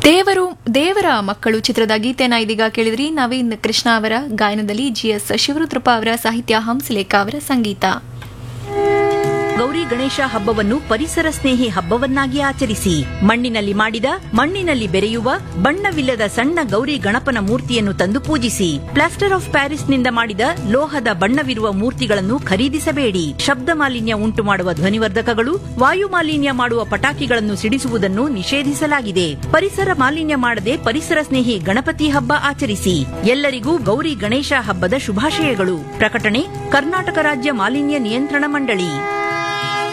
ದೇವರು ದೇವರ ಮಕ್ಕಳು ಚಿತ್ರದ ಗೀತೆಯನ್ನ ಇದೀಗ ಕೇಳಿದ್ರಿ ನವೀನ್ ಕೃಷ್ಣ ಅವರ ಗಾಯನದಲ್ಲಿ ಜಿಎಸ್ ಶಿವರುದ್ರಪ್ಪ ಅವರ ಸಾಹಿತ್ಯ ಹಂಸಲೇಖ ಅವರ ಸಂಗೀತ ಗೌರಿ ಗಣೇಶ ಹಬ್ಬವನ್ನು ಪರಿಸರ ಸ್ನೇಹಿ ಹಬ್ಬವನ್ನಾಗಿ ಆಚರಿಸಿ ಮಣ್ಣಿನಲ್ಲಿ ಮಾಡಿದ ಮಣ್ಣಿನಲ್ಲಿ ಬೆರೆಯುವ ಬಣ್ಣವಿಲ್ಲದ ಸಣ್ಣ ಗೌರಿ ಗಣಪನ ಮೂರ್ತಿಯನ್ನು ತಂದು ಪೂಜಿಸಿ ಪ್ಲಾಸ್ಟರ್ ಆಫ್ ಪ್ಯಾರಿಸ್ನಿಂದ ಮಾಡಿದ ಲೋಹದ ಬಣ್ಣವಿರುವ ಮೂರ್ತಿಗಳನ್ನು ಖರೀದಿಸಬೇಡಿ ಶಬ್ದ ಮಾಲಿನ್ಯ ಉಂಟು ಮಾಡುವ ಧ್ವನಿವರ್ಧಕಗಳು ವಾಯು ಮಾಲಿನ್ಯ ಮಾಡುವ ಪಟಾಕಿಗಳನ್ನು ಸಿಡಿಸುವುದನ್ನು ನಿಷೇಧಿಸಲಾಗಿದೆ ಪರಿಸರ ಮಾಲಿನ್ಯ ಮಾಡದೆ ಪರಿಸರ ಸ್ನೇಹಿ ಗಣಪತಿ ಹಬ್ಬ ಆಚರಿಸಿ ಎಲ್ಲರಿಗೂ ಗೌರಿ ಗಣೇಶ ಹಬ್ಬದ ಶುಭಾಶಯಗಳು ಪ್ರಕಟಣೆ ಕರ್ನಾಟಕ ರಾಜ್ಯ ಮಾಲಿನ್ಯ ನಿಯಂತ್ರಣ ಮಂಡಳಿ